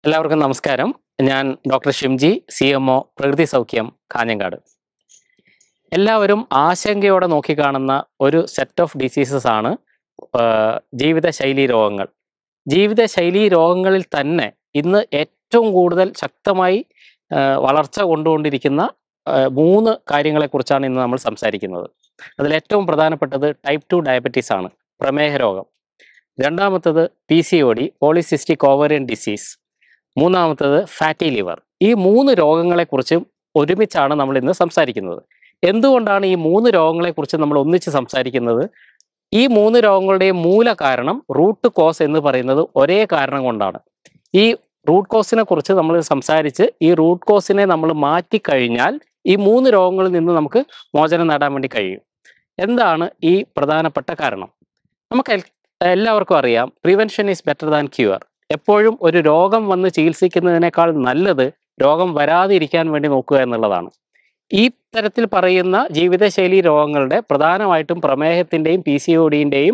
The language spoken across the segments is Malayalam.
എല്ലാവർക്കും നമസ്കാരം ഞാൻ doctor Shimji C M O പ്രകൃതി സൗഖ്യം കാഞ്ഞങ്ങാട് എല്ലാവരും ആശങ്കയോടെ നോക്കിക്കാണുന്ന ഒരു സെറ്റ് ഓഫ് ഡിസീസസ് ആണ് ആ, ജീവിതശൈലി രോഗങ്ങൾ ജീവിതശൈലി രോഗങ്ങളിൽ തന്നെ ഇന്ന് ഏറ്റവും കൂടുതൽ ശക്തമായി ആ, വളർച്ച കൊണ്ടുകൊണ്ടിരിക്കുന്ന ആ, മൂന്ന് കാര്യങ്ങളെക്കുറിച്ചാണ് ഇന്ന് നമ്മൾ സംസാരിക്കുന്നത് അതിൽ ഏറ്റവും പ്രധാനപ്പെട്ടത് ടൈപ്പ് ടു ഡയബറ്റീസ് ആണ് പ്രമേഹ രോഗം രണ്ടാമത്തത് P C O D polycystic ovarian disease മൂന്നാമത്തത് ഫാറ്റി ലിവർ ഈ മൂന്ന് രോഗങ്ങളെക്കുറിച്ചും ഒരുമിച്ചാണ് നമ്മൾ ഇന്ന് സംസാരിക്കുന്നത് എന്തുകൊണ്ടാണ് ഈ മൂന്ന് രോഗങ്ങളെക്കുറിച്ച് നമ്മൾ ഒന്നിച്ച് സംസാരിക്കുന്നത് ഈ മൂന്ന് രോഗങ്ങളുടെയും മൂല കാരണം റൂട്ട് കോസ് എന്ന് പറയുന്നത് ഒരേ കാരണം കൊണ്ടാണ് ഈ റൂട്ട് കോസിനെ കുറിച്ച് നമ്മൾ സംസാരിച്ച് ഈ റൂട്ട് കോസിനെ നമ്മൾ മാറ്റിക്കഴിഞ്ഞാൽ ഈ മൂന്ന് രോഗങ്ങളിൽ നിന്ന് നമുക്ക് മോചനം നേടാൻ വേണ്ടി കഴിയും എന്താണ് ഈ പ്രധാനപ്പെട്ട കാരണം നമുക്ക് എൽ- എല്ലാവർക്കും അറിയാം prevention is better than cure എപ്പോഴും ഒരു രോഗം വന്ന് ചികിത്സിക്കുന്നതിനേക്കാൾ നല്ലത് രോഗം വരാതിരിക്കാൻ വേണ്ടി നോക്കുക എന്നുള്ളതാണ് ഈ തരത്തിൽ പറയുന്ന ജീവിതശൈലി രോഗങ്ങളുടെ പ്രധാനമായിട്ടും പ്രമേഹത്തിൻ്റെയും പി സി ഒ ഡിൻ്റെയും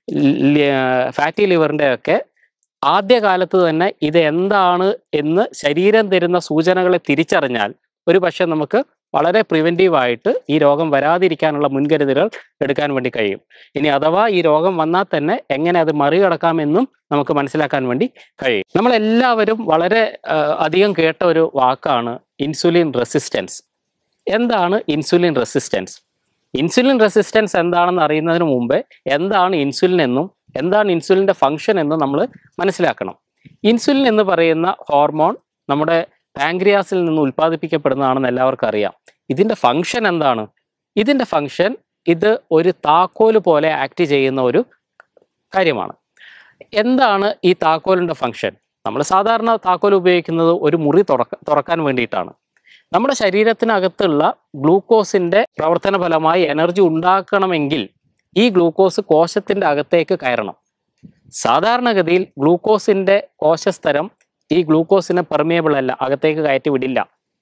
ഫാറ്റി ലിവറിൻ്റെ ഒക്കെ ആദ്യകാലത്ത് തന്നെ ഇത് എന്താണ് എന്ന് ശരീരം തരുന്ന സൂചനകളെ തിരിച്ചറിഞ്ഞാൽ ഒരു പക്ഷെ നമുക്ക് വളരെ പ്രിവെൻറ്റീവായിട്ട് ഈ രോഗം വരാതിരിക്കാനുള്ള മുൻകരുതലുകൾ എടുക്കാൻ വേണ്ടി കഴിയും ഇനി അഥവാ ഈ രോഗം വന്നാൽ തന്നെ എങ്ങനെ അത് മറികടക്കാമെന്നും നമുക്ക് മനസ്സിലാക്കാൻ വേണ്ടി കഴിയും നമ്മളെല്ലാവരും വളരെ ആ, അധികം കേട്ട ഒരു വാക്കാണ് ഇൻസുലിൻ റെസിസ്റ്റൻസ് എന്താണ് ഇൻസുലിൻ റെസിസ്റ്റൻസ് ഇൻസുലിൻ റെസിസ്റ്റൻസ് എന്താണെന്ന് അറിയുന്നതിന് മുമ്പേ എന്താണ് ഇൻസുലിൻ എന്നും എന്താണ് ഇൻസുലിൻ്റെ ഫംഗ്ഷൻ എന്നും നമ്മൾ മനസ്സിലാക്കണം ഇൻസുലിൻ എന്ന് പറയുന്ന ഹോർമോൺ നമ്മുടെ പാങ്ക്രിയാസിൽ നിന്ന് ഉൽപ്പാദിപ്പിക്കപ്പെടുന്നതാണെന്ന് എല്ലാവർക്കും അറിയാം ഇതിൻ്റെ ഫംഗ്ഷൻ എന്താണ് ഇതിൻ്റെ ഫംഗ്ഷൻ ഇത് ഒരു താക്കോല് പോലെ ആക്ട് ചെയ്യുന്ന ഒരു കാര്യമാണ് എന്താണ് ഈ താക്കോലിൻ്റെ ഫംഗ്ഷൻ നമ്മൾ സാധാരണ താക്കോൽ ഉപയോഗിക്കുന്നത് ഒരു മുറി തുറക്ക തുറക്കാൻ വേണ്ടിയിട്ടാണ് നമ്മുടെ ശരീരത്തിനകത്തുള്ള ഗ്ലൂക്കോസിൻ്റെ പ്രവർത്തന ഫലമായി എനർജി ഉണ്ടാക്കണമെങ്കിൽ ഈ ഗ്ലൂക്കോസ് കോശത്തിൻ്റെ അകത്തേക്ക് കയറണം സാധാരണഗതിയിൽ ഗ്ലൂക്കോസിൻ്റെ കോശസ്തരം ഈ ഗ്ലൂക്കോസിനെ പെർമിയബിൾ അല്ല അകത്തേക്ക് കയറ്റി വിടില്ല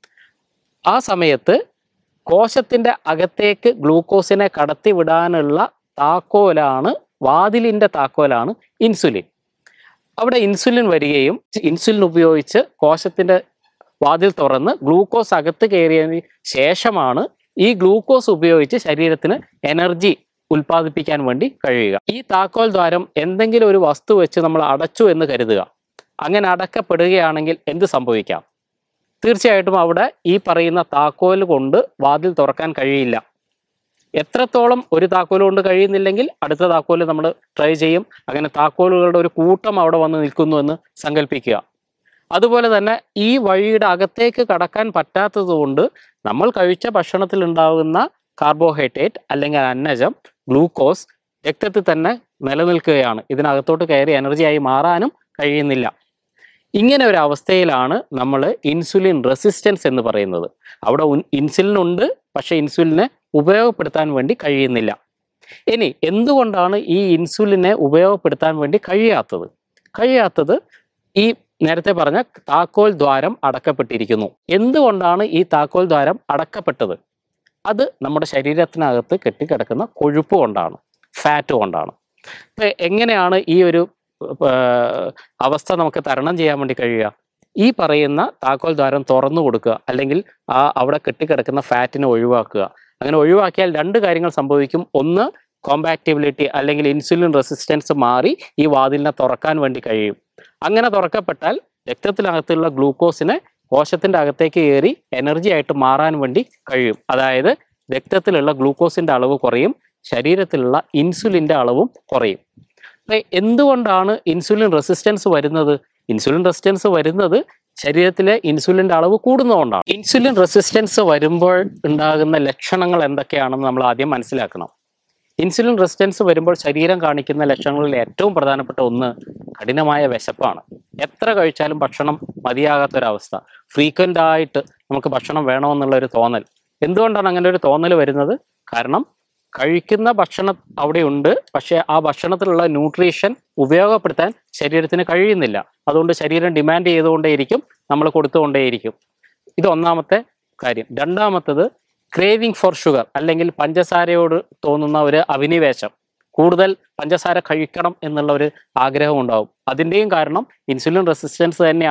ആ സമയത്ത് കോശത്തിൻ്റെ അകത്തേക്ക് ഗ്ലൂക്കോസിനെ കടത്തി വിടാനുള്ള താക്കോലാണ് വാതിലിൻ്റെ താക്കോലാണ് ഇൻസുലിൻ അവിടെ ഇൻസുലിൻ വരികയും ഇൻസുലിൻ ഉപയോഗിച്ച് കോശത്തിൻ്റെ വാതിൽ തുറന്ന് ഗ്ലൂക്കോസ് അകത്ത് കയറിയതിന് ശേഷമാണ് ഈ ഗ്ലൂക്കോസ് ഉപയോഗിച്ച് ശരീരത്തിന് എനർജി ഉൽപ്പാദിപ്പിക്കാൻ വേണ്ടി കഴിയുക ഈ താക്കോൽ ദ്വാരം എന്തെങ്കിലും ഒരു വസ്തു വെച്ച് നമ്മൾ അടച്ചു എന്ന് കരുതുക അങ്ങനെ അടക്കപ്പെടുകയാണെങ്കിൽ എന്ത് സംഭവിക്കാം തീർച്ചയായിട്ടും അവിടെ ഈ പറയുന്ന താക്കോൽ കൊണ്ട് വാതിൽ തുറക്കാൻ കഴിയില്ല എത്രത്തോളം ഒരു താക്കോൽ കൊണ്ട് കഴിയുന്നില്ലെങ്കിൽ അടുത്ത താക്കോൽ നമ്മൾ ട്രൈ ചെയ്യും അങ്ങനെ താക്കോലുകളുടെ ഒരു കൂട്ടം അവിടെ വന്ന് നിൽക്കുന്നു എന്ന് സങ്കല്പിക്കുക അതുപോലെ തന്നെ ഈ വഴിയുടെ അകത്തേക്ക് കടക്കാൻ പറ്റാത്തത് കൊണ്ട് നമ്മൾ കഴിച്ച ഭക്ഷണത്തിൽ ഉണ്ടാകുന്ന കാർബോഹൈഡ്രേറ്റ് അല്ലെങ്കിൽ അന്നജം ഗ്ലൂക്കോസ് രക്തത്തിൽ തന്നെ നിലനിൽക്കുകയാണ് ഇതിനകത്തോട്ട് കയറി എനർജിയായി മാറാനും കഴിയുന്നില്ല ഇങ്ങനെ ഒരു അവസ്ഥയിലാണ് നമ്മൾ ഇൻസുലിൻ റെസിസ്റ്റൻസ് എന്ന് പറയുന്നത് അവിടെ ഉൻ- ഇൻസുലിൻ ഉണ്ട് പക്ഷേ ഇൻസുലിനെ ഉപയോഗപ്പെടുത്താൻ വേണ്ടി കഴിയുന്നില്ല ഇനി എന്തുകൊണ്ടാണ് ഈ ഇൻസുലിനെ ഉപയോഗപ്പെടുത്താൻ വേണ്ടി കഴിയാത്തത് കഴിയാത്തത് ഈ നേരത്തെ പറഞ്ഞ താക്കോൽ ദ്വാരം അടക്കപ്പെട്ടിരിക്കുന്നു എന്തുകൊണ്ടാണ് ഈ താക്കോൽ ദ്വാരം അടക്കപ്പെട്ടത് അത് നമ്മുടെ ശരീരത്തിനകത്ത് കെട്ടിക്കിടക്കുന്ന കൊഴുപ്പ് കൊണ്ടാണ് ഫാറ്റ് കൊണ്ടാണ് ഇപ്പൊ എങ്ങനെയാണ് ഈ ഒരു ആ, അവസ്ഥ നമുക്ക് തരണം ചെയ്യാൻ വേണ്ടി കഴിയുക ഈ പറയുന്ന താക്കോൽ ദ്വാരം തുറന്നു കൊടുക്കുക അല്ലെങ്കിൽ ആ അവിടെ കെട്ടിക്കിടക്കുന്ന ഫാറ്റിനെ ഒഴിവാക്കുക അങ്ങനെ ഒഴിവാക്കിയാൽ രണ്ട് കാര്യങ്ങൾ സംഭവിക്കും ഒന്ന് കോമ്പാക്റ്റബിലിറ്റി അല്ലെങ്കിൽ ഇൻസുലിൻ റെസിസ്റ്റൻസ് മാറി ഈ വാതിലിനെ തുറക്കാൻ വേണ്ടി കഴിയും അങ്ങനെ തുറക്കപ്പെട്ടാൽ രക്തത്തിനകത്തുള്ള ഗ്ലൂക്കോസിനെ കോശത്തിന്റെ അകത്തേക്ക് കയറി എനർജി ആയിട്ട് മാറാൻ വേണ്ടി കഴിയും അതായത് രക്തത്തിലുള്ള ഗ്ലൂക്കോസിന്റെ അളവ് കുറയും ശരീരത്തിലുള്ള ഇൻസുലിന്റെ അളവും കുറയും അപ്പൊ എന്തുകൊണ്ടാണ് ഇൻസുലിൻ റെസിസ്റ്റൻസ് വരുന്നത് ഇൻസുലിൻ റെസിസ്റ്റൻസ് വരുന്നത് ശരീരത്തിലെ ഇൻസുലിന്റെ അളവ് കൂടുന്നതുകൊണ്ടാണ് ഇൻസുലിൻ റെസിസ്റ്റൻസ് വരുമ്പോൾ ഉണ്ടാകുന്ന ലക്ഷണങ്ങൾ എന്തൊക്കെയാണെന്ന് നമ്മൾ ആദ്യം മനസ്സിലാക്കണം ഇൻസുലിൻ റെസിസ്റ്റൻസ് വരുമ്പോൾ ശരീരം കാണിക്കുന്ന ലക്ഷണങ്ങളിൽ ഏറ്റവും പ്രധാനപ്പെട്ട ഒന്ന് കഠിനമായ വിശപ്പാണ് എത്ര കഴിച്ചാലും ഭക്ഷണം മതിയാകാത്തൊരവസ്ഥ ഫ്രീക്വൻ്റ് ആയിട്ട് നമുക്ക് ഭക്ഷണം വേണമെന്നുള്ള ഒരു തോന്നൽ എന്തുകൊണ്ടാണ് അങ്ങനെ ഒരു തോന്നൽ വരുന്നത് കാരണം കഴിക്കുന്ന ഭക്ഷണം അവിടെ ഉണ്ട് പക്ഷേ ആ ഭക്ഷണത്തിലുള്ള ന്യൂട്രീഷൻ ഉപയോഗപ്പെടുത്താൻ ശരീരത്തിന് കഴിയുന്നില്ല അതുകൊണ്ട് ശരീരം ഡിമാൻഡ് ചെയ്തുകൊണ്ടേയിരിക്കും നമ്മൾ കൊടുത്തുകൊണ്ടേയിരിക്കും ഇത് ഒന്നാമത്തെ കാര്യം രണ്ടാമത്തത് ക്രേവിങ് ഫോർ ഷുഗർ അല്ലെങ്കിൽ പഞ്ചസാരയോട് തോന്നുന്ന ഒരു അഭിനിവേശം കൂടുതൽ പഞ്ചസാര കഴിക്കണം എന്നുള്ള ഒരു ആഗ്രഹം ഉണ്ടാവും അതിൻ്റെയും കാരണം ഇൻസുലിൻ റെസിസ്റ്റൻസ് തന്നെയാണ്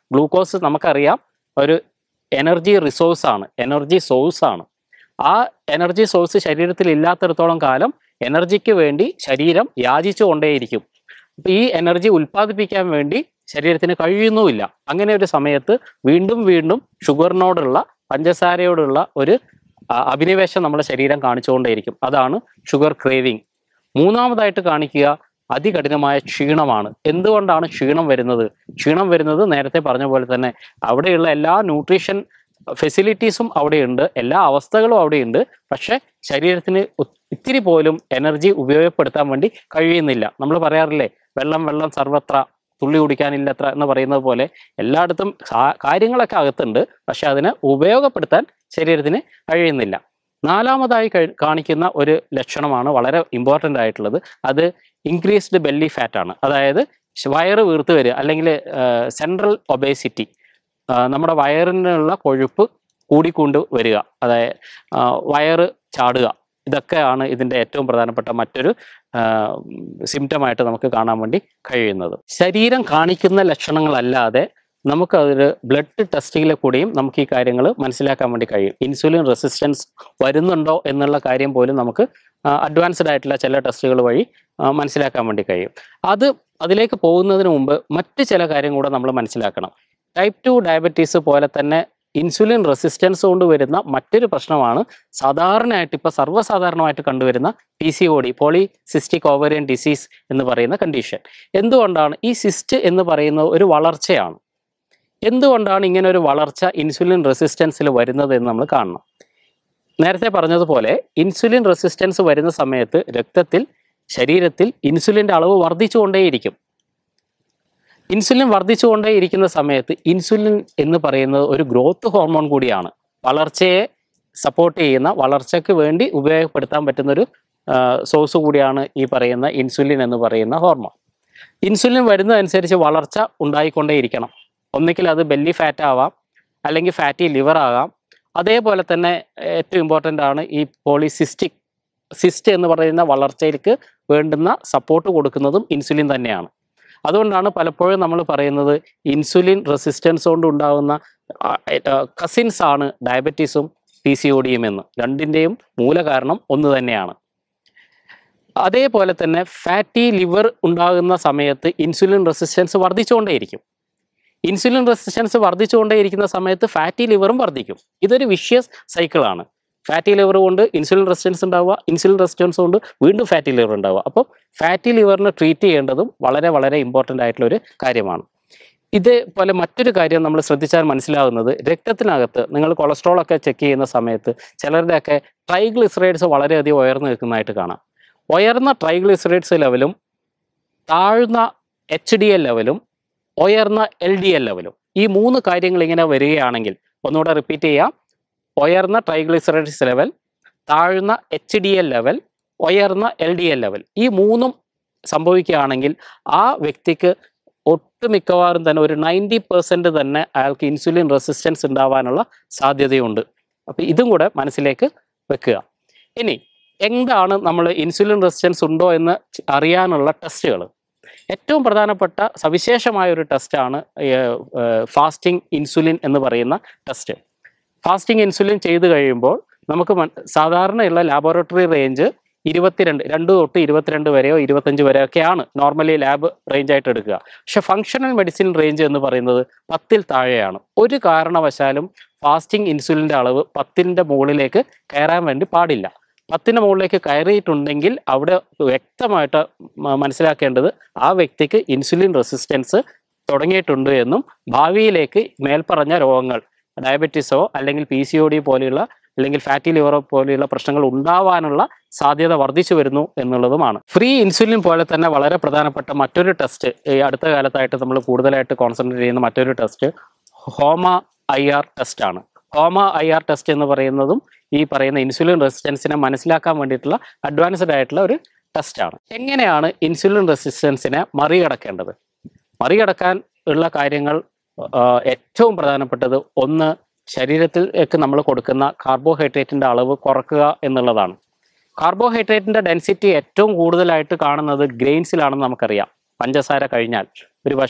ഗ്ലൂക്കോസ് നമുക്കറിയാം ഒരു എനർജി റിസോഴ്സ് ആണ് എനർജി സോഴ്സ് ആണ് ആ എനർജി സോഴ്സ് ശരീരത്തിൽ ഇല്ലാത്തിടത്തോളം കാലം എനർജിക്ക് വേണ്ടി ശരീരം യാചിച്ചു കൊണ്ടേയിരിക്കും അപ്പൊ ഈ എനർജി ഉൽപ്പാദിപ്പിക്കാൻ വേണ്ടി ശരീരത്തിന് കഴിയുന്നുമില്ല അങ്ങനെ ഒരു സമയത്ത് വീണ്ടും വീണ്ടും ഷുഗറിനോടുള്ള പഞ്ചസാരയോടുള്ള ഒരു ആ, അഭിനിവേശം നമ്മുടെ ശരീരം കാണിച്ചുകൊണ്ടേയിരിക്കും അതാണ് ഷുഗർ ക്രേവിങ് മൂന്നാമതായിട്ട് കാണിക്കുക അതികഠിനമായ ക്ഷീണമാണ് എന്തുകൊണ്ടാണ് ക്ഷീണം വരുന്നത് ക്ഷീണം വരുന്നത് നേരത്തെ പറഞ്ഞ പോലെ തന്നെ അവിടെയുള്ള എല്ലാ ന്യൂട്രീഷൻ ഫെസിലിറ്റീസും അവിടെയുണ്ട് എല്ലാ അവസ്ഥകളും അവിടെയുണ്ട് പക്ഷെ ശരീരത്തിന് ഒ- ഇത്തിരി പോലും എനർജി ഉപയോഗപ്പെടുത്താൻ വേണ്ടി കഴിയുന്നില്ല നമ്മൾ പറയാറില്ലേ വെള്ളം വെള്ളം സർവത്ര തുള്ളി കുടിക്കാനില്ലത്ര എന്ന് പറയുന്നത് പോലെ എല്ലായിടത്തും സാ- കാര്യങ്ങളൊക്കെ അകത്തുണ്ട് പക്ഷെ അതിനെ ഉപയോഗപ്പെടുത്താൻ ശരീരത്തിന് കഴിയുന്നില്ല നാലാമതായി കഴി- കാണിക്കുന്ന ഒരു ലക്ഷണമാണ് വളരെ ഇമ്പോർട്ടൻ്റ് ആയിട്ടുള്ളത് അത് ഇൻക്രീസ്ഡ് ബെല്ലി ഫാറ്റ് ആണ് അതായത് ശ് വയറ് വീർത്ത് വരിക അല്ലെങ്കിൽ സെൻട്രൽ ഒബേസിറ്റി നമ്മുടെ വയറിനുള്ള കൊഴുപ്പ് കൂടിക്കൊണ്ട് വരിക അതായത് ആ, വയറ് ചാടുക ഇതൊക്കെയാണ് ഇതിൻ്റെ ഏറ്റവും പ്രധാനപ്പെട്ട മറ്റൊരു സിംറ്റമായിട്ട് നമുക്ക് കാണാൻ വേണ്ടി കഴിയുന്നത് ശരീരം കാണിക്കുന്ന ലക്ഷണങ്ങളല്ലാതെ നമുക്ക് അതൊരു ബ്ലഡ് ടെസ്റ്റിങ്ങിൽ കൂടിയും നമുക്ക് ഈ കാര്യങ്ങൾ മനസ്സിലാക്കാൻ വേണ്ടി കഴിയും ഇൻസുലിൻ റെസിസ്റ്റൻസ് വരുന്നുണ്ടോ എന്നുള്ള കാര്യം പോലും നമുക്ക് അഡ്വാൻസ്ഡ് ആയിട്ടുള്ള ചില ടെസ്റ്റുകൾ വഴി ആ, മനസ്സിലാക്കാൻ വേണ്ടി കഴിയും അത് അതിലേക്ക് പോകുന്നതിന് മുമ്പ് മറ്റ് ചില കാര്യം കൂടെ നമ്മൾ മനസ്സിലാക്കണം ടൈപ്പ് ടു ഡയബറ്റീസ് പോലെ തന്നെ ഇൻസുലിൻ റെസിസ്റ്റൻസ് കൊണ്ട് വരുന്ന മറ്റൊരു പ്രശ്നമാണ് സാധാരണയായിട്ട് ഇപ്പോൾ സർവ്വസാധാരണമായിട്ട് കണ്ടുവരുന്ന P C O D polycystic ovarian disease എന്ന് പറയുന്ന കണ്ടീഷൻ എന്തുകൊണ്ടാണ് ഈ സിസ്റ്റ് എന്ന് പറയുന്ന ഒരു വളർച്ചയാണ് എന്തുകൊണ്ടാണ് ഇങ്ങനെ ഒരു വളർച്ച ഇൻസുലിൻ റെസിസ്റ്റൻസിൽ വരുന്നത് എന്ന് നമ്മൾ കാണണം നേരത്തെ പറഞ്ഞതുപോലെ ഇൻസുലിൻ റെസിസ്റ്റൻസ് വരുന്ന സമയത്ത് രക്തത്തിൽ ശരീരത്തിൽ ഇൻസുലിൻ്റെ അളവ് വർദ്ധിച്ചുകൊണ്ടേയിരിക്കും ഇൻസുലിൻ വർദ്ധിച്ചുകൊണ്ടേയിരിക്കുന്ന സമയത്ത് ഇൻസുലിൻ എന്ന് പറയുന്നത് ഒരു ഗ്രോത്ത് ഹോർമോൺ കൂടിയാണ് വളർച്ചയെ സപ്പോർട്ട് ചെയ്യുന്ന വളർച്ചയ്ക്ക് വേണ്ടി ഉപയോഗപ്പെടുത്താൻ പറ്റുന്ന ഒരു സോഴ്സ് കൂടിയാണ് ഈ പറയുന്ന ഇൻസുലിൻ എന്ന് പറയുന്ന ഹോർമോൺ ഇൻസുലിൻ വരുന്നതനുസരിച്ച് വളർച്ച ഉണ്ടായിക്കൊണ്ടേയിരിക്കണം ഒന്നുകിൽ അത് ബെല്ലി ഫാറ്റ് ആവാം അല്ലെങ്കിൽ ഫാറ്റി ലിവർ ആകാം അതേപോലെ തന്നെ ഏറ്റവും ഇമ്പോർട്ടൻ്റ് ആണ് ഈ പോളിസിസ്റ്റിക് സിസ്റ്റ് എന്ന് പറയുന്ന വളർച്ചയിലേക്ക് വേണ്ടുന്ന സപ്പോർട്ട് കൊടുക്കുന്നതും ഇൻസുലിൻ തന്നെയാണ് അതുകൊണ്ടാണ് പലപ്പോഴും നമ്മൾ പറയുന്നത് ഇൻസുലിൻ റെസിസ്റ്റൻസ് കൊണ്ട് ഉണ്ടാകുന്ന കസിൻസ് ആണ് ഡയബറ്റീസും പി സി ഒ ഡിയും എന്ന് രണ്ടിൻ്റെയും മൂലകാരണം ഒന്ന് തന്നെയാണ് അതേപോലെ തന്നെ ഫാറ്റി ലിവർ ഉണ്ടാകുന്ന സമയത്ത് ഇൻസുലിൻ റെസിസ്റ്റൻസ് വർദ്ധിച്ചുകൊണ്ടേയിരിക്കും ഇൻസുലിൻ റെസിസ്റ്റൻസ് വർദ്ധിച്ചുകൊണ്ടേയിരിക്കുന്ന സമയത്ത് ഫാറ്റി ലിവറും വർദ്ധിക്കും ഇതൊരു വിഷ്യസ് സൈക്കിളാണ് ഫാറ്റി ലിവർ കൊണ്ട് ഇൻസുലിൻ റെസിസ്റ്റൻസ് ഉണ്ടാവുക ഇൻസുലിൻ റെസിസ്റ്റൻസ് കൊണ്ട് വീണ്ടും ഫാറ്റി ലിവർ ഉണ്ടാവുക അപ്പോൾ ഫാറ്റി ലിവറിനെ ട്രീറ്റ് ചെയ്യേണ്ടതും വളരെ വളരെ ഇമ്പോർട്ടൻ്റ് ആയിട്ടുള്ള ഒരു കാര്യമാണ് ഇതേപോലെ മറ്റൊരു കാര്യം നമ്മൾ ശ്രദ്ധിച്ചാൽ മനസ്സിലാകുന്നത് രക്തത്തിനകത്ത് നിങ്ങൾ കൊളസ്ട്രോൾ ഒക്കെ ചെക്ക് ചെയ്യുന്ന സമയത്ത് ചിലരുടെയൊക്കെ ട്രൈഗ്ലിസറൈഡ്സ് വളരെയധികം ഉയർന്നു നിൽക്കുന്നതായിട്ട് കാണാം ഉയർന്ന ട്രൈഗ്ലിസറൈഡ്സ് ലെവലും താഴ്ന്ന എച്ച് ഡി എൽ ലെവലും ഉയർന്ന എൽ ഡി എൽ ലെവലും ഈ മൂന്ന് കാര്യങ്ങൾ ഇങ്ങനെ വരികയാണെങ്കിൽ ഒന്നുകൂടെ റിപ്പീറ്റ് ചെയ്യാം ഉയർന്ന ട്രൈഗ്ലിസറൈഡ്സ് ലെവൽ താഴ്ന്ന എച്ച് ഡി എൽ ലെവൽ ഉയർന്ന എൽ ഡി എൽ ലെവൽ ഈ മൂന്നും സംഭവിക്കുകയാണെങ്കിൽ ആ വ്യക്തിക്ക് ഒട്ടുമിക്കവാറും തന്നെ ഒരു നയൻറ്റി പെർസെൻറ്റ് തന്നെ അയാൾക്ക് ഇൻസുലിൻ റെസിസ്റ്റൻസ് ഉണ്ടാവാനുള്ള സാധ്യതയുണ്ട് അപ്പോൾ ഇതും കൂടെ മനസ്സിലേക്ക് വെക്കുക ഇനി എന്താണ് നമ്മൾ ഇൻസുലിൻ റെസിസ്റ്റൻസ് ഉണ്ടോ എന്ന് ച- അറിയാനുള്ള ടെസ്റ്റുകൾ ഏറ്റവും പ്രധാനപ്പെട്ട സവിശേഷമായ ഒരു ടെസ്റ്റാണ് ഫാസ്റ്റിംഗ് ഇൻസുലിൻ എന്ന് പറയുന്ന ടെസ്റ്റ് ഫാസ്റ്റിംഗ് ഇൻസുലിൻ ചെയ്ത് കഴിയുമ്പോൾ നമുക്ക് മൻ- സാധാരണയുള്ള ലാബോറട്ടറി റേഞ്ച് ഇരുപത്തിരണ്ട് രണ്ട് തൊട്ട് ഇരുപത്തിരണ്ട് വരെയോ ഇരുപത്തഞ്ച് വരെയോ ഒക്കെയാണ് നോർമലി ലാബ് റേഞ്ച് ആയിട്ട് എടുക്കുക പക്ഷെ ഫങ്ഷണൽ മെഡിസിൻ റേഞ്ച് എന്ന് പറയുന്നത് പത്തിൽ താഴെയാണ് ഒരു കാരണവശാലും ഫാസ്റ്റിംഗ് ഇൻസുലിൻ്റെ അളവ് പത്തിൻ്റെ മുകളിലേക്ക് കയറാൻ വേണ്ടി പാടില്ല പത്തിന് മുകളിലേക്ക് കയറിയിട്ടുണ്ടെങ്കിൽ അവിടെ വ്യക്തമായിട്ട് മ- മനസ്സിലാക്കേണ്ടത് ആ വ്യക്തിക്ക് ഇൻസുലിൻ റെസിസ്റ്റൻസ് തുടങ്ങിയിട്ടുണ്ട് എന്നും ഭാവിയിലേക്ക് മേൽപ്പറഞ്ഞ രോഗങ്ങൾ ഡയബറ്റീസോ അല്ലെങ്കിൽ പി സി ഒ ഡി പോലെയുള്ള അല്ലെങ്കിൽ ഫാറ്റി ലിവറോ പോലെയുള്ള പ്രശ്നങ്ങൾ ഉണ്ടാവാനുള്ള സാധ്യത വർദ്ധിച്ചു വരുന്നു എന്നുള്ളതുമാണ് ഫ്രീ ഇൻസുലിൻ പോലെ തന്നെ വളരെ പ്രധാനപ്പെട്ട മറ്റൊരു ടെസ്റ്റ് ഈ അടുത്ത കാലത്തായിട്ട് നമ്മൾ കൂടുതലായിട്ട് കോൺസെൻട്രേറ്റ് ചെയ്യുന്ന മറ്റൊരു test HOMA I R test ആണ് ഹോമ ഐ ആർ ടെസ്റ്റ് എന്ന് പറയുന്നതും ഈ പറയുന്ന ഇൻസുലിൻ റെസിസ്റ്റൻസിനെ മനസ്സിലാക്കാൻ വേണ്ടിയിട്ടുള്ള അഡ്വാൻസ്ഡ് ആയിട്ടുള്ള ഒരു ടെസ്റ്റാണ് എങ്ങനെയാണ് ഇൻസുലിൻ റെസിസ്റ്റൻസിനെ മറികടക്കേണ്ടത് മറികടക്കാൻ ഉള്ള കാര്യങ്ങൾ ആ, ഏറ്റവും പ്രധാനപ്പെട്ടത് ഒന്ന് ശരീരത്തിലേക്ക് നമ്മൾ കൊടുക്കുന്ന കാർബോഹൈഡ്രേറ്റിന്റെ അളവ് കുറക്കുക എന്നുള്ളതാണ് കാർബോഹൈഡ്രേറ്റിന്റെ ഡെൻസിറ്റി ഏറ്റവും കൂടുതലായിട്ട് കാണുന്നത് ഗ്രെയിൻസിലാണെന്ന് നമുക്കറിയാം പഞ്ചസാര കഴിഞ്ഞാൽ ഒരു പക്ഷേ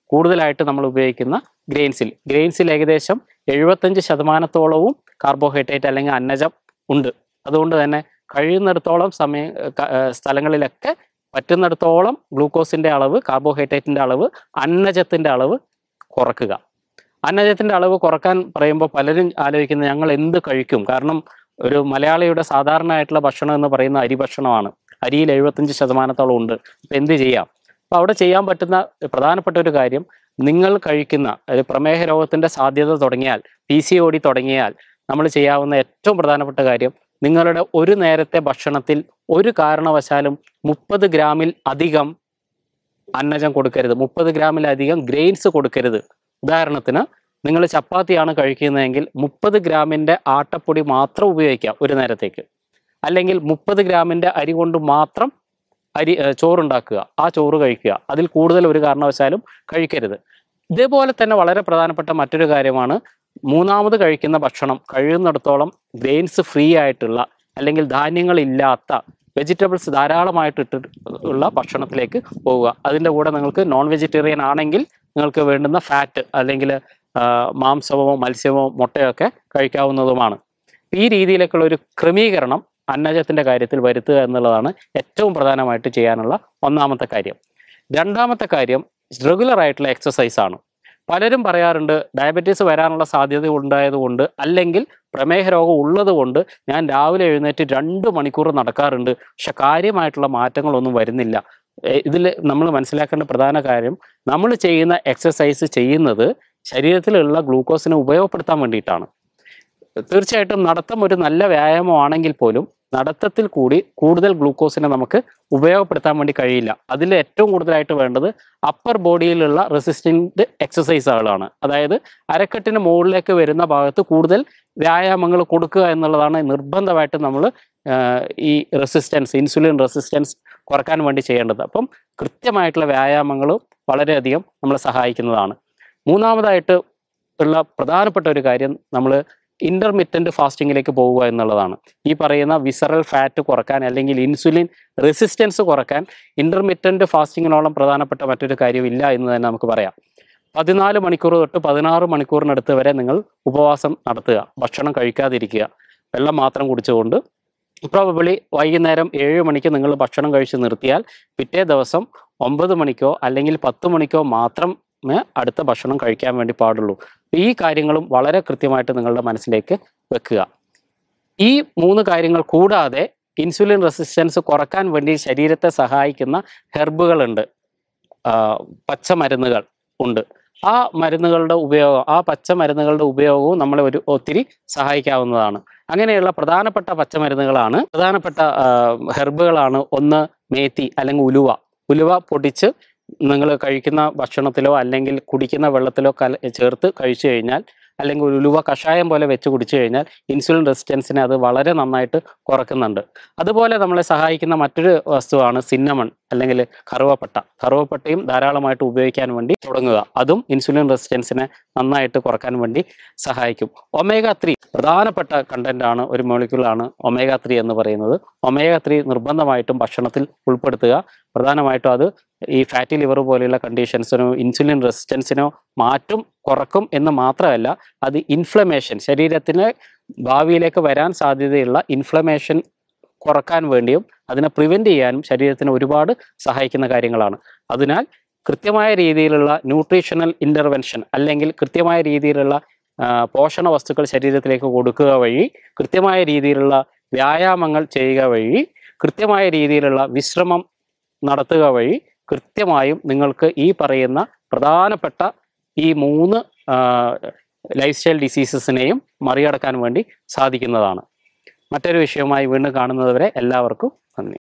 കൂടുതലായിട്ട് നമ്മൾ ഉപയോഗിക്കുന്ന ഗ്രെയിൻസിൽ ഗ്രെയിൻസിൽ ഏകദേശം എഴുപത്തഞ്ച് ശതമാനത്തോളവും കാർബോഹൈഡ്രേറ്റ് അല്ലെങ്കിൽ അന്നജം ഉണ്ട് അതുകൊണ്ട് തന്നെ കഴിയുന്നിടത്തോളം സമയ ക- ഏർ സ്ഥലങ്ങളിലൊക്കെ പറ്റുന്നിടത്തോളം ഗ്ലൂക്കോസിന്റെ അളവ് കാർബോഹൈഡ്രേറ്റിന്റെ അളവ് അന്നജത്തിന്റെ അളവ് കുറക്കുക അന്നജത്തിന്റെ അളവ് കുറക്കാൻ പറയുമ്പോൾ പലരും ആലോചിക്കുന്നത് ഞങ്ങൾ എന്ത് കഴിക്കും കാരണം ഒരു മലയാളിയുടെ സാധാരണ ആയിട്ടുള്ള ഭക്ഷണം എന്ന് പറയുന്ന അരി ഭക്ഷണമാണ് അരിയിൽ എഴുപത്തഞ്ച് ശതമാനത്തോളം ഉണ്ട് അപ്പൊ എന്ത് ചെയ്യാം അപ്പൊ അവിടെ ചെയ്യാൻ പറ്റുന്ന പ്രധാനപ്പെട്ട ഒരു കാര്യം നിങ്ങൾ കഴിക്കുന്ന ഒരു പ്രമേഹ രോഗത്തിന്റെ സാധ്യത തുടങ്ങിയാൽ പി സി ഒ ഡി തുടങ്ങിയാൽ നമ്മൾ ചെയ്യാവുന്ന ഏറ്റവും പ്രധാനപ്പെട്ട കാര്യം നിങ്ങളുടെ ഒരു നേരത്തെ ഭക്ഷണത്തിൽ ഒരു കാരണവശാലും മുപ്പത് ഗ്രാമിൽ അധികം അന്നജം കൊടുക്കരുത് മുപ്പത് ഗ്രാമിലധികം ഗ്രെയിൻസ് കൊടുക്കരുത് ഉദാഹരണത്തിന് നിങ്ങൾ ചപ്പാത്തിയാണ് കഴിക്കുന്നതെങ്കിൽ മുപ്പത് ഗ്രാമിന്റെ ആട്ടപ്പൊടി മാത്രം ഉപയോഗിക്കാം ഒരു നേരത്തേക്ക് അല്ലെങ്കിൽ മുപ്പത് ഗ്രാമിന്റെ അരി കൊണ്ട് മാത്രം അരി ഏർ ചോറുണ്ടാക്കുക ആ ചോറ് കഴിക്കുക അതിൽ കൂടുതൽ ഒരു കാരണവശാലും കഴിക്കരുത് ഇതേപോലെ തന്നെ വളരെ പ്രധാനപ്പെട്ട മറ്റൊരു കാര്യമാണ് മൂന്നാമത് കഴിക്കുന്ന ഭക്ഷണം കഴിയുന്നിടത്തോളം ഗ്രെയിൻസ് ഫ്രീ ആയിട്ടുള്ള അല്ലെങ്കിൽ ധാന്യങ്ങളില്ലാത്ത വെജിറ്റബിൾസ് ധാരാളമായിട്ട് ഇട്ടിട്ട് ഉള്ള ഭക്ഷണത്തിലേക്ക് പോവുക അതിൻ്റെ കൂടെ നിങ്ങൾക്ക് നോൺ വെജിറ്റേറിയൻ ആണെങ്കിൽ നിങ്ങൾക്ക് വേണ്ടുന്ന ഫാറ്റ് അല്ലെങ്കിൽ ആ, മാംസമോ മത്സ്യമോ മുട്ടയോ ഒക്കെ കഴിക്കാവുന്നതുമാണ് ഈ രീതിയിലേക്കുള്ള ഒരു ക്രമീകരണം അന്നജത്തിന്റെ കാര്യത്തിൽ വരുത്തുക എന്നുള്ളതാണ് ഏറ്റവും പ്രധാനമായിട്ട് ചെയ്യാനുള്ള ഒന്നാമത്തെ കാര്യം രണ്ടാമത്തെ കാര്യം റെഗുലർ ആയിട്ടുള്ള എക്സസൈസ് ആണ് പലരും പറയാറുണ്ട് ഡയബറ്റീസ് വരാനുള്ള സാധ്യത ഉണ്ടായതുകൊണ്ട് അല്ലെങ്കിൽ പ്രമേഹ രോഗം ഉള്ളത് കൊണ്ട് ഞാൻ രാവിലെ എഴുന്നേറ്റ് രണ്ട് മണിക്കൂർ നടക്കാറുണ്ട് പക്ഷെ കാര്യമായിട്ടുള്ള മാറ്റങ്ങളൊന്നും വരുന്നില്ല ഇതിൽ നമ്മൾ മനസ്സിലാക്കേണ്ട പ്രധാന കാര്യം നമ്മൾ ചെയ്യുന്ന എക്സസൈസ് ചെയ്യുന്നത് ശരീരത്തിലുള്ള ഗ്ലൂക്കോസിനെ ഉപയോഗപ്പെടുത്താൻ വേണ്ടിയിട്ടാണ് തീർച്ചയായിട്ടും നടത്തം ഒരു നല്ല വ്യായാമമാണെങ്കിൽ പോലും നടത്തത്തിൽ കൂടി കൂടുതൽ ഗ്ലൂക്കോസിനെ നമുക്ക് ഉപയോഗപ്പെടുത്താൻ വേണ്ടി കഴിയില്ല അതിൽ ഏറ്റവും കൂടുതലായിട്ട് വേണ്ടത് അപ്പർ ബോഡിയിലുള്ള റെസിസ്റ്റന്റ് എക്സസൈസുകളാണ് അതായത് അരക്കെട്ടിന് മുകളിലേക്ക് വരുന്ന ഭാഗത്ത് കൂടുതൽ വ്യായാമങ്ങൾ കൊടുക്കുക എന്നുള്ളതാണ് നിർബന്ധമായിട്ട് നമ്മൾ ഈ റെസിസ്റ്റൻസ് ഇൻസുലിൻ റെസിസ്റ്റൻസ് കുറക്കാൻ വേണ്ടി ചെയ്യേണ്ടത് അപ്പം കൃത്യമായിട്ടുള്ള വ്യായാമങ്ങൾ വളരെയധികം നമ്മളെ സഹായിക്കുന്നതാണ് മൂന്നാമതായിട്ട് ഉള്ള പ്രധാനപ്പെട്ട ഒരു കാര്യം നമ്മൾ ഇന്റർമിറ്റന്റ് ഫാസ്റ്റിങ്ങിലേക്ക് പോവുക എന്നുള്ളതാണ് ഈ പറയുന്ന വിസറൽ ഫാറ്റ് കുറക്കാൻ അല്ലെങ്കിൽ ഇൻസുലിൻ റെസിസ്റ്റൻസ് കുറക്കാൻ ഇന്റർമിറ്റന്റ് ഫാസ്റ്റിങ്ങിനോളം പ്രധാനപ്പെട്ട മറ്റൊരു കാര്യമില്ല എന്ന് തന്നെ നമുക്ക് പറയാം പതിനാല് മണിക്കൂർ തൊട്ട് പതിനാറ് മണിക്കൂറിനടുത്ത് വരെ നിങ്ങൾ ഉപവാസം നടത്തുക ഭക്ഷണം കഴിക്കാതിരിക്കുക വെള്ളം മാത്രം കുടിച്ചുകൊണ്ട് പ്രോബബിളി വൈകുന്നേരം ഏഴ് മണിക്ക് നിങ്ങൾ ഭക്ഷണം കഴിച്ച് നിർത്തിയാൽ പിറ്റേ ദിവസം ഒമ്പത് മണിക്കോ അല്ലെങ്കിൽ പത്ത് മണിക്കോ മാത്രമേ അടുത്ത ഭക്ഷണം കഴിക്കാൻ വേണ്ടി പാടുള്ളൂ ഈ കാര്യങ്ങളും വളരെ കൃത്യമായിട്ട് നിങ്ങളുടെ മനസ്സിലേക്ക് വെക്കുക ഈ മൂന്ന് കാര്യങ്ങൾ കൂടാതെ ഇൻസുലിൻ റെസിസ്റ്റൻസ് കുറക്കാൻ വേണ്ടി ശരീരത്തെ സഹായിക്കുന്ന ഹെർബുകളുണ്ട് ആ, പച്ചമരുന്നുകൾ ഉണ്ട് ആ മരുന്നുകളുടെ ഉപയോഗം ആ പച്ചമരുന്നുകളുടെ ഉപയോഗവും നമ്മളെ ഒരു ഒത്തിരി സഹായിക്കാവുന്നതാണ് അങ്ങനെയുള്ള പ്രധാനപ്പെട്ട പച്ചമരുന്നുകളാണ് പ്രധാനപ്പെട്ട ആ, ഹെർബുകളാണ് ഒന്ന് മേത്തി അല്ലെങ്കിൽ ഉലുവ ഉലുവ പൊടിച്ച് നിങ്ങൾ കഴിക്കുന്ന ഭക്ഷണത്തിലോ അല്ലെങ്കിൽ കുടിക്കുന്ന വെള്ളത്തിലോ കല ചേർത്ത് കഴിച്ചു കഴിഞ്ഞാൽ അല്ലെങ്കിൽ ഒരു ഉലുവ കഷായം പോലെ വെച്ച് കുടിച്ചു കഴിഞ്ഞാൽ ഇൻസുലിൻ റെസിസ്റ്റൻസിനെ അത് വളരെ നന്നായിട്ട് കുറക്കുന്നുണ്ട് അതുപോലെ നമ്മളെ സഹായിക്കുന്ന മറ്റൊരു വസ്തുവാണ് സിന്നമൺ അല്ലെങ്കിൽ കറുവപ്പട്ട കറുവപ്പട്ടയും ധാരാളമായിട്ട് ഉപയോഗിക്കാൻ വേണ്ടി തുടങ്ങുക അതും ഇൻസുലിൻ റെസിസ്റ്റൻസിനെ നന്നായിട്ട് കുറക്കാൻ വേണ്ടി സഹായിക്കും ഒമേഗ ത്രീ പ്രധാനപ്പെട്ട കണ്ടന്റ് ആണ് ഒരു മോളിക്യൂളാണ് ഒമേഗ ത്രീ എന്ന് പറയുന്നത് ഒമേഗ ത്രീ നിർബന്ധമായിട്ടും ഭക്ഷണത്തിൽ ഉൾപ്പെടുത്തുക പ്രധാനമായിട്ടും അത് ഈ ഫാറ്റി ലിവർ പോലെയുള്ള കണ്ടീഷൻസിനോ ഇൻസുലിൻ റെസിസ്റ്റൻസിനോ മാറ്റും കുറക്കും എന്ന് മാത്രമല്ല അത് ഇൻഫ്ലമേഷൻ ശരീരത്തിന് ഭാവിയിലേക്ക് വരാൻ സാധ്യതയുള്ള ഇൻഫ്ലമേഷൻ കുറക്കാൻ വേണ്ടിയും അതിനെ പ്രിവെന്റ് ചെയ്യാനും ശരീരത്തിന് ഒരുപാട് സഹായിക്കുന്ന കാര്യങ്ങളാണ് അതിനാൽ കൃത്യമായ രീതിയിലുള്ള ന്യൂട്രീഷണൽ ഇന്റർവെൻഷൻ അല്ലെങ്കിൽ കൃത്യമായ രീതിയിലുള്ള ആ, പോഷണ വസ്തുക്കൾ ശരീരത്തിലേക്ക് കൊടുക്കുക വഴി കൃത്യമായ രീതിയിലുള്ള വ്യായാമങ്ങൾ ചെയ്യുക വഴി കൃത്യമായ രീതിയിലുള്ള വിശ്രമം നടത്തുക വഴി കൃത്യമായും നിങ്ങൾക്ക് ഈ പറയുന്ന പ്രധാനപ്പെട്ട ഈ മൂന്ന് ലൈഫ് സ്റ്റൈൽ ഡിസീസസിനെയും മറികടക്കാൻ വേണ്ടി സാധിക്കുന്നതാണ് മറ്റൊരു വിഷയവുമായി വീണ്ടും കാണുന്നതുവരെ എല്ലാവർക്കും നന്ദി